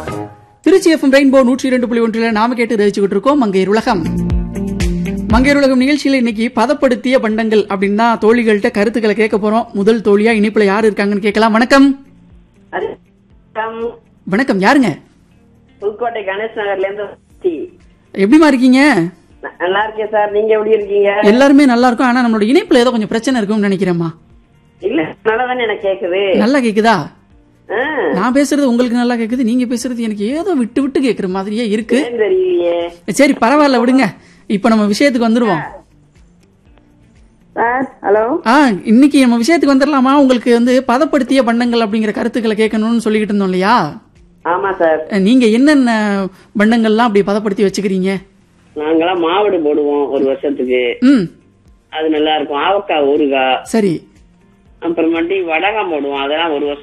Trichy FM rainbow நூற்றி இரண்டு புள்ளி ஒன்றில் நாம கேட்டு ரசிச்சுக்கிட்டு இருக்கோம் மங்கையர் உலகம் மங்கையர் உலகம் நிகழ்ச்சியில இன்னைக்கு பதப்படுத்திய பண்டங்கள் அப்படின்னு தான் தோழிகள்கிட்ட கருத்துக்களை கேட்க போறோம் முதல் தோழியா இனிப்புல யார் இருக்காங்கன்னு கேட்கலாம் வணக்கம் அது வணக்கம். வணக்கம் யாருங்க புதுக்கோட்டை கணேஷ் நகர்ல இருந்து சி. எப்படிமா இருக்கீங்க ந- நல்லா இருக்கேன் சார் நீங்க எப்படி இருக்கீங்க எல்லாருமே நல்லா இருக்கும் ஆனா நம்மளோட இணைப்புல ஏதோ கொஞ்சம் பிரச்சனை இருக்கும்னு நினைக்கிறேன்மா இல்ல நல்லாதானே எனக்கு கேக்குது நல்லா கேக்குதா ஆ, நான் பேசுறது உங்களுக்கு நல்லா கேக்குது நீங்க பேசுறது எனக்கு ஏதோ விட்டு விட்டு கேக்குற மாதிரியே இருக்கு ஏன் தெரியலையே சரி பரவாயில்ல விடுங்க இப்ப நம்ம விஷயத்துக்கு வந்துருவோம் சார் ஹலோ ஆ இன்னைக்கு நம்ம விஷயத்துக்கு வந்துடலாமா உங்களுக்கு வந்து பதப்படுத்திய பண்டங்கள் அப்படிங்கிற கருத்துக்களை கேட்கணும்னு சொல்லிக்கிட்டு இருந்தோம் இல்லையா ஆமா சார் நீங்க என்னென்ன பண்டங்கள்லாம் அப்படி பதப்படுத்தி வச்சுக்கிறீங்க நாங்களாம் மாவடு போடுவோம் ஒரு வருஷத்துக்கு ம் அது நல்லா இருக்கும் ஆவக்காய் ஊறுகாய் சரி அப்புறமாட்டி வடகம் போடுவோம் அதெல்லாம் ஒரு வருஷம்